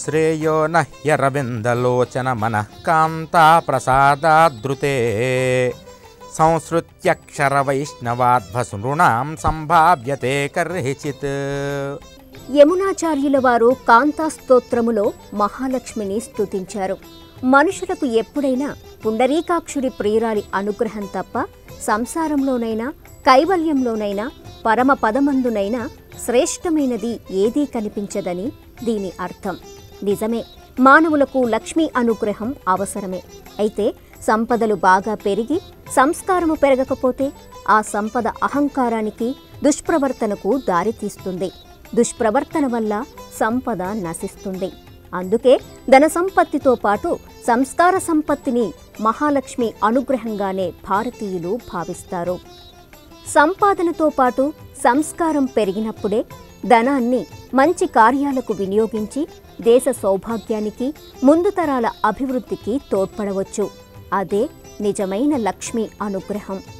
శ్రేయో నహ్యరవిందలోచన మనః కాంతా ప్రసాదాదృతే సంసృత్యక్షర వైష్ణవాద్భసృణాం సంభావ్యతే కర్హిచిత్ యమునాచార్యుల వారు కాంతా స్తోత్రములో మహాలక్ష్మిని స్తుతించారు మనుషులకు ఎప్పుడైనా పుండరీకాక్షుడి ప్రియురాలి అనుగ్రహం తప్ప సంసారంలోనైనా కైవల్యంలోనైనా పరమ పదమందునైనా శ్రేష్టమైనది ఏదీ కనిపించదని దీని అర్థం నిజమే మానవులకు లక్ష్మీ అనుగ్రహం అవసరమే అయితే సంపదలు బాగా పెరిగి సంస్కారము పెరగకపోతే ఆ సంపద అహంకారానికి దుష్ప్రవర్తనకు దారితీస్తుంది దుష్ప్రవర్తన వల్ల సంపద నశిస్తుంది అందుకే ధన సంపత్తితో పాటు సంస్కార సంపత్తిని మహాలక్ష్మి అనుగ్రహంగానే భారతీయులు భావిస్తారు సంపాదనతో పాటు సంస్కారం పెరిగినప్పుడే ధనాన్ని మంచి కార్యాలకు వినియోగించి దేశ సౌభాగ్యానికి ముందు తరాల అభివృద్ధికి తోడ్పడవచ్చు అదే నిజమైన లక్ష్మి అనుగ్రహం